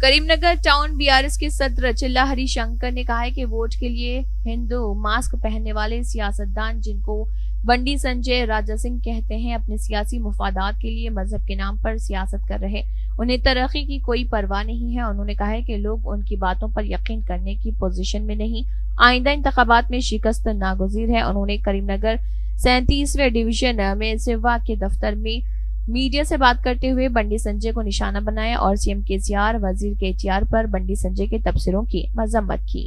Karimnagar town BRS के सत्र चिल्ला हरिशंकर ने कहा है कि वोट के लिए हिंदू मास्क पहनने वाले सियासतदान जिनको बंडी संजय राजा सिंह कहते हैं अपने सियासी मुफादात के लिए मजहब के नाम पर सियासत कर रहे उन्हें तरक्की की कोई परवाह नहीं है उन्होंने कहा है कि लोग उनकी बातों पर यकीन करने की पोजीशन में नहीं आइंदा इंतबात में शिकस्त नागुजीर है उन्होंने करीमनगर सैंतीसवें डिवीजन में सिवा के दफ्तर में मीडिया से बात करते हुए बंडी संजय को निशाना बनाया और सीएम केसीआर वजीर केटीआर पर बंडी संजय के तबसरों की मजम्मत की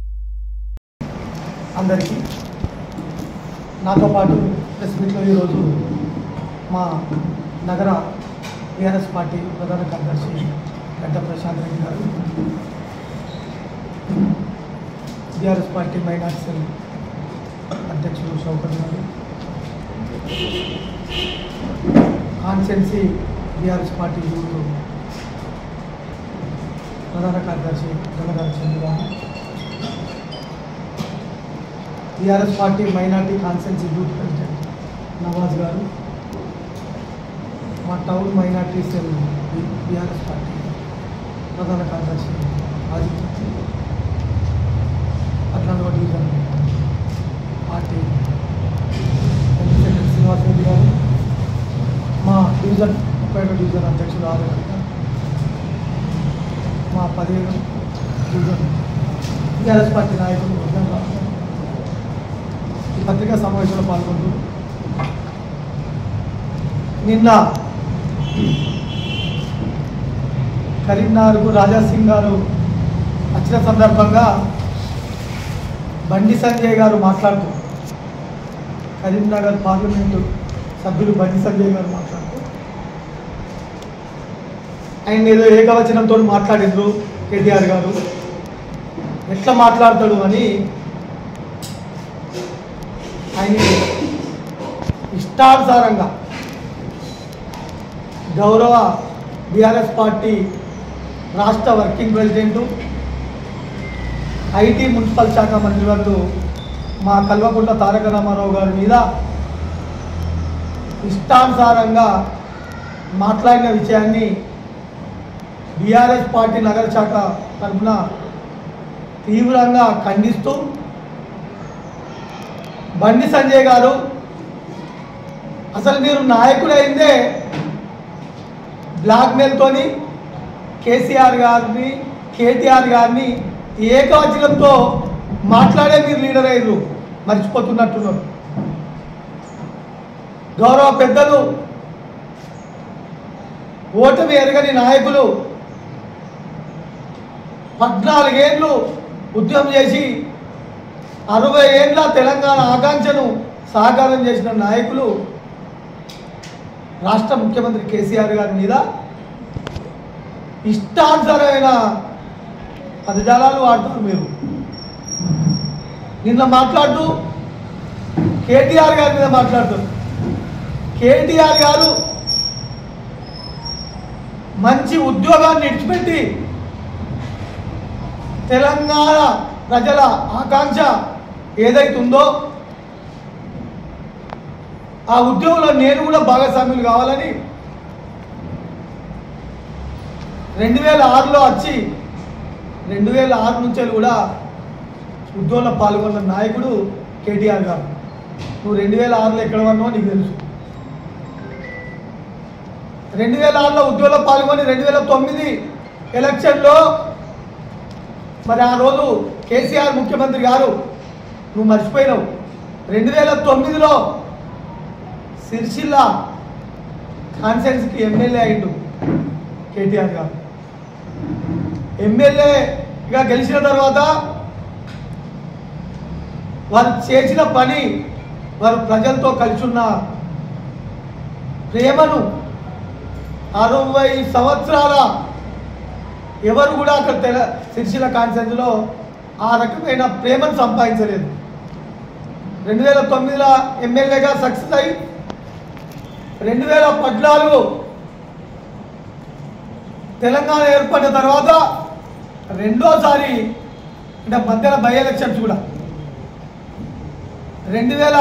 అందరికీ నాతో పాటు ప్రెస్ మీట్లో ఈరోజు మా నగర టీఆర్ఎస్ పార్టీ ప్రధాన కార్యదర్శి గడ్డ ప్రశాంత్ రెడ్డి గారు టీఆర్ఎస్ పార్టీ మైనార్టీ సెల్ అధ్యక్షులు షౌకత్ గారు కాన్స్టెన్సీ టీఆర్ఎస్ పార్టీ యూత్ ప్రధాన కార్యదర్శి గంగాధర చంద్ర గారు TRS party minority constituency youth president Nawaz గారు మా town minority cell TRS party ప్రధాన కార్యదర్శి ఆదిత్య అట్లాంటి division party secretary Srinivas Reddy గారు మా డివిజన్ ముప్పై ఒకటి డివిజన్ అధ్యక్షులు ఆదరణ గారు మా పదిహేడు డివిజన్ టీఆర్ఎస్ పార్టీ నాయకులు ఉద్యమ రావు గారు ఈ పత్రికా సమావేశంలో పాల్గొంటూ నిన్న కరీంనగర్కు రాజా సింగ్ గారు వచ్చిన సందర్భంగా బండి సంజయ్ గారు మాట్లాడుతూ కరీంనగర్ పార్లమెంటు సభ్యులు బండి సంజయ్ గారు మాట్లాడుతూ ఆయన ఏదో ఏకవచనంతో మాట్లాడిండ్రు కేటీఆర్ గారు ఎట్లా మాట్లాడతాడు అని ఆయన ఇష్టానుసారంగా గౌరవ బీఆర్ఎస్ పార్టీ రాష్ట్ర వర్కింగ్ ప్రెసిడెంటు ఐటీ మున్సిపల్ శాఖ మంత్రివర్లు మా కల్వకుంట్ల తారక రామారావు గారి మీద ఇష్టానుసారంగా మాట్లాడిన విషయాన్ని బీఆర్ఎస్ పార్టీ నగర శాఖ తరఫున తీవ్రంగా ఖండిస్తూ బండి సంజయ్ గారు అసలు మీరు నాయకుడైందే బ్లాక్మెయిల్తోని కేసీఆర్ గారిని కేటీఆర్ గారిని ఏకవచనంతో మాట్లాడే మీరు లీడర్ అయ్యారు మర్చిపోతున్నట్టున్నారు గౌరవ పెద్దలు ఓటమి ఎరగని నాయకులు పద్నాలుగేళ్ళు ఉద్యమం చేసి అరవై ఏళ్ళ తెలంగాణ ఆకాంక్షను సాకారం చేసిన నాయకులు రాష్ట్ర ముఖ్యమంత్రి కేసీఆర్ గారి మీద ఇష్టానుసారమైన పదజాలాలు వాడతారు మీరు నిన్న మాట్లాడుతూ కేటీఆర్ గారి మీద మాట్లాడుతారు కేటీఆర్ గారు మంచి ఉద్యోగాన్ని విడిచిపెట్టి తెలంగాణ ప్రజల ఆకాంక్ష ఏదైతే ఉందో ఆ ఉద్యోగంలో నేను కూడా భాగస్వాములు కావాలని రెండు వేల ఆరులో వచ్చి రెండు వేల ఆరు నుంచి కూడా ఉద్యోగంలో పాల్గొన్న నాయకుడు కేటీఆర్ గారు నువ్వు రెండు వేల ఆరులో ఎక్కడ ఉన్నావో నీకు తెలుసు రెండు వేల ఆరులో ఉద్యోగంలో పాల్గొని రెండు వేల తొమ్మిది ఎలక్షన్లో మరి ఆ రోజు కేసీఆర్ ముఖ్యమంత్రి గారు నువ్వు మర్చిపోయినావు రెండు వేల తొమ్మిదిలో సిరిసిల్ల కాన్సెన్స్కి ఎమ్మెల్యే అయిండు కేటీఆర్ గారు ఎమ్మెల్యేగా గెలిచిన తర్వాత వారు చేసిన పని వారు ప్రజలతో కలిసి ఉన్న ప్రేమను అరవై సంవత్సరాల ఎవరు కూడా అక్కడ తెల సిరిసిల్ల కాన్సెన్స్లో ఆ రకమైన ప్రేమను సంపాదించలేదు రెండు వేల తొమ్మిదిలో ఎమ్మెల్యేగా సక్సెస్ అయి రెండు వేల పద్నాలుగు తెలంగాణ ఏర్పడిన తర్వాత రెండోసారి అంటే మధ్యలో బై ఎలక్షన్స్ కూడా రెండు వేల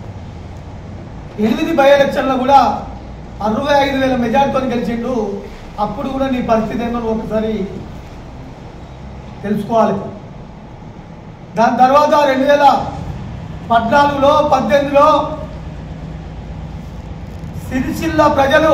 ఎనిమిది బై ఎలక్షన్లో కూడా అరవై ఐదు వేల మెజార్టీతో గెలిచిండు అప్పుడు కూడా నీ పరిస్థితి ఏందో నువ్వు ఒకసారి తెలుసుకోవాలి దాని తర్వాత రెండు వేల పద్నాలుగులో పద్దెనిమిదిలో సిరిసిల్ల ప్రజలు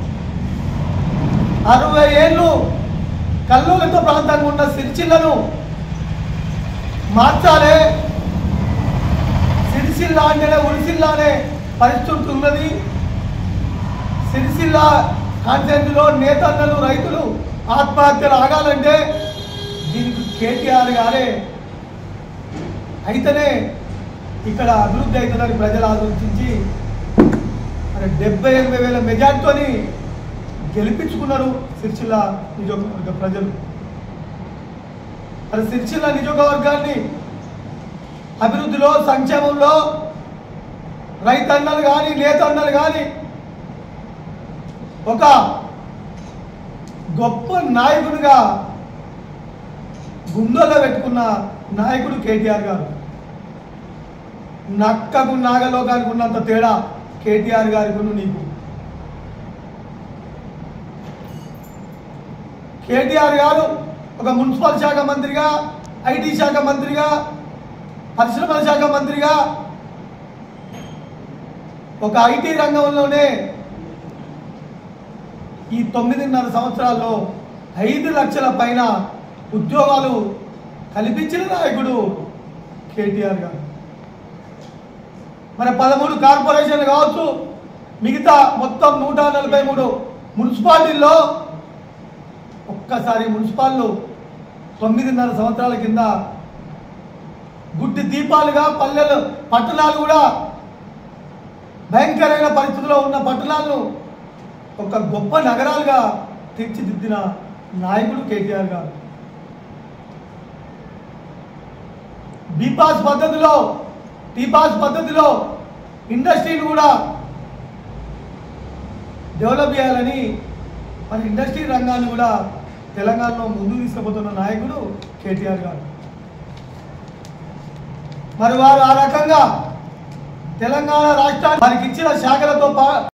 అరవై ఏళ్ళు కల్లోలతో ప్రాంతంగా ఉన్న సిరిసిల్లను మార్చాలి సిరిసిల్ల అంటేనే ఉరిసిల్ల అనే పరిస్థితి ఉన్నది సిరిసిల్ల కాన్సెంట్లో నేతన్నలు రైతులు ఆత్మహత్యలు ఆగాలంటే దీనికి కేటీఆర్ గారే అయితేనే ఇక్కడ అభివృద్ధి అవుతుందని ప్రజలు ఆలోచించి మరి డెబ్బై ఎనభై వేల మెజార్టీతోని గెలిపించుకున్నారు సిరిసిల్ల నియోజకవర్గ ప్రజలు మరి సిరిసిల్ల నియోజకవర్గాన్ని అభివృద్ధిలో సంక్షేమంలో రైతన్నలు కానీ నేతన్నలు కానీ ఒక గొప్ప నాయకుడిగా గుండెల్లో పెట్టుకున్న నాయకుడు కేటీఆర్ గారు నక్కకు నాగలోకానికి ఉన్నంత తేడా కేటీఆర్ గారికి ఉన్న నీకు కేటీఆర్ గారు ఒక మున్సిపల్ శాఖ మంత్రిగా ఐటీ శాఖ మంత్రిగా పరిశ్రమల శాఖ మంత్రిగా ఒక ఐటీ రంగంలోనే ఈ తొమ్మిదిన్నర సంవత్సరాల్లో ఐదు లక్షల పైన ఉద్యోగాలు కల్పించిన నాయకుడు కేటీఆర్ గారు మన పదమూడు కార్పొరేషన్లు కావచ్చు మిగతా మొత్తం నూట నలభై మూడు మున్సిపాలిటీల్లో ఒక్కసారి మున్సిపాల్లో తొమ్మిదిన్నర సంవత్సరాల కింద గుడ్డి దీపాలుగా పల్లెలు పట్టణాలు కూడా భయంకరమైన పరిస్థితిలో ఉన్న పట్టణాలను ఒక గొప్ప నగరాలుగా తీర్చిదిద్దిన నాయకుడు కేటీఆర్ గారు బీపాస్ పద్ధతిలో టీపాస్ పద్ధతిలో ఇండస్ట్రీని కూడా డెవలప్ చేయాలని మరి ఇండస్ట్రీ రంగాన్ని కూడా తెలంగాణలో ముందుకు తీసుకుపోతున్న నాయకుడు కేటీఆర్ గారు మరి వారు ఆ రకంగా తెలంగాణ రాష్ట్రాన్ని వారికి ఇచ్చిన శాఖలతో పా